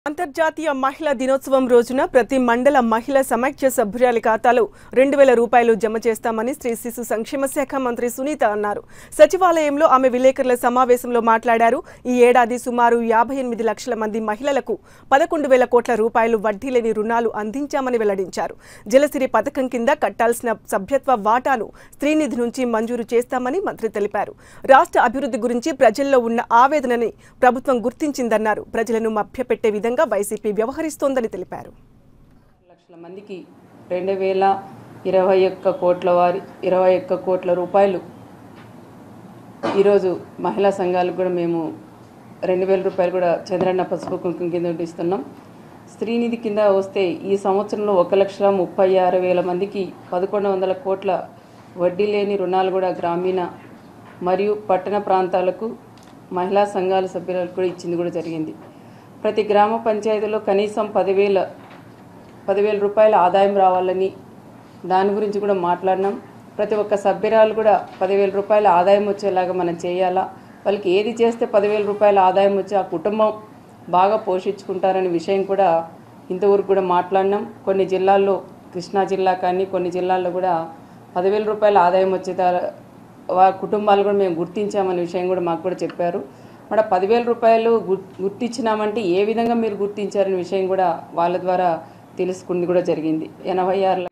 అంతర్జాతీయ మహిళా దినోత్సవం రోజున ప్రతి మండల మహిళా సమైక్య సభ్యురాలి ఖాతాలో రెండు వేల రూపాయలు జమ చేస్తామని స్త్రీ శిశు సంక్షేమ శాఖ మంత్రి సునీత అన్నారు సచివాలయంలో ఆమె విలేకరుల సమావేశంలో మాట్లాడారు ఈ ఏడాది సుమారు యాభై ఎనిమిది లక్షల మంది మహిళలకు పదకొండు వేల కోట్ల రూపాయలు వడ్డీ లేని రుణాలు అందించామని వెల్లడించారు జలసిరి పథకం కింద కట్టాల్సిన సభ్యత్వ వాటాను స్త్రీనిధి నుంచి మంజూరు చేస్తామని మంత్రి తెలిపారు రాష్ట్ర అభివృద్ధి గురించి ప్రజల్లో ఉన్న ఆవేదనని ప్రభుత్వం గుర్తించిందన్నారు ప్రజలను మభ్యపెట్టే విధంగా వైసీపీ వ్యవహరిస్తోందని తెలిపారు లక్షల మందికి రెండు వేల ఇరవై ఒక్క కోట్ల వారి ఇరవై ఒక్క కోట్ల రూపాయలు ఈరోజు మహిళా సంఘాలకు కూడా మేము రెండు వేల రూపాయలు కూడా చంద్రన్న పసుపు కుంకుమ కింద ఇస్తున్నాం స్త్రీనిధి కింద వస్తే ఈ సంవత్సరంలో ఒక లక్ష ముప్పై ఆరు వేల మందికి పదకొండు వందల కోట్ల వడ్డీ లేని రుణాలు కూడా గ్రామీణ మరియు పట్టణ ప్రాంతాలకు మహిళా సంఘాల సభ్యులకు కూడా ఇచ్చింది కూడా జరిగింది ప్రతి గ్రామ పంచాయతీలో కనీసం పదివేల పదివేల రూపాయల ఆదాయం రావాలని దాని గురించి కూడా మాట్లాడినాం ప్రతి ఒక్క సభ్యురాలు కూడా పదివేల రూపాయల ఆదాయం వచ్చేలాగా మనం చేయాలా వాళ్ళకి ఏది చేస్తే పదివేల రూపాయల ఆదాయం వచ్చి ఆ కుటుంబం బాగా పోషించుకుంటారనే విషయం కూడా ఇంతవరకు కూడా మాట్లాడినాం కొన్ని జిల్లాల్లో కృష్ణా జిల్లా కానీ కొన్ని జిల్లాల్లో కూడా పదివేల రూపాయల ఆదాయం వచ్చే వారి కుటుంబాలు కూడా మేము గుర్తించామనే విషయం కూడా మాకు కూడా చెప్పారు మరి ఆ పదివేల రూపాయలు గుర్ గుర్తించినామంటే ఏ విధంగా మీరు గుర్తించారనే విషయం కూడా వాళ్ళ ద్వారా తెలుసుకుంది కూడా జరిగింది ఎనభై ఆరు